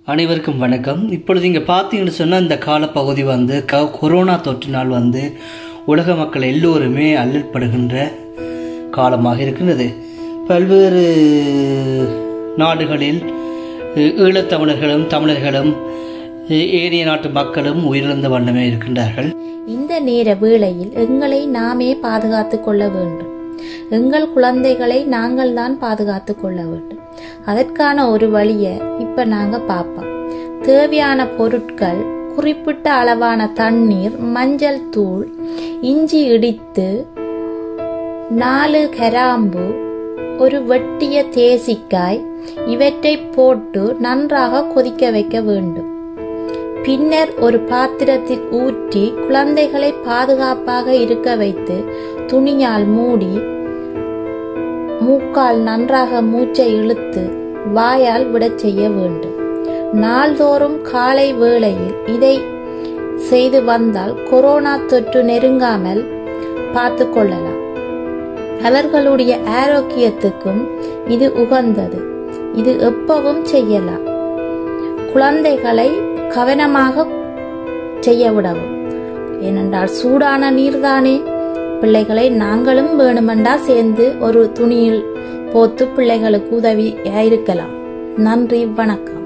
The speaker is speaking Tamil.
அனைவருக்கும் வணக்கம் இப்பொழுது இங்கே பார்த்தீங்கன்னு சொன்னால் இந்த காலப்பகுதி வந்து க கொரோனா தொற்றினால் வந்து உலக மக்கள் எல்லோருமே அல்லற்படுகின்ற காலமாக இருக்கின்றது பல்வேறு நாடுகளில் அஹ், ஈழத்தமிழர்களும் தமிழர்களும் அஹ், ஏனைய நாட்டு மக்களும் உயிரிழந்த வண்ணமே இருக்கின்றார்கள் இந்த நேர வேளையில் எங்களை நாமே பாதுகாத்துக் கொள்ள வேண்டும் எங்கள் குழந்தைகளை நாங்கள் தான் பாதுகாத்துக் கொள்ள வேண்டும் அதற்கான ஒரு வழியை இப்ப நாங்க பார்ப்போம் தேவையான பொருட்கள் குறிப்பிட்ட அளவான தண்ணீர் மஞ்சள் தூள் இஞ்சி இடித்து நாலு கிராம்பு ஒரு வெட்டிய தேசிக்காய் இவற்றை போட்டு நன்றாக கொதிக்க வைக்க வேண்டும் பின்னர் ஒரு பாத்திரத்தில் ஊற்றி குழந்தைகளை பாதுகாப்பாக இருக்க வைத்து துணியால் மூடி மூக்கால் நன்றாக மூச்சை இழுத்து வாயால் விடச் செய்ய வேண்டும் நாள்தோறும் காலை வேளையில் இதை செய்து வந்தால் கொரோனா தொற்று நெருங்காமல் பார்த்து கொள்ளலாம் அவர்களுடைய ஆரோக்கியத்துக்கும் இது உகந்தது இது எப்பவும் செய்யலாம் குழந்தைகளை கவனமாக செய்ய விடவும் ஏனென்றால் சூடான நீர்தானே பிள்ளைகளை நாங்களும் வேணுமெண்டா சேர்ந்து ஒரு துணியில் போத்து பிள்ளைகளுக்கு உதவி இருக்கலாம் நன்றி வணக்கம்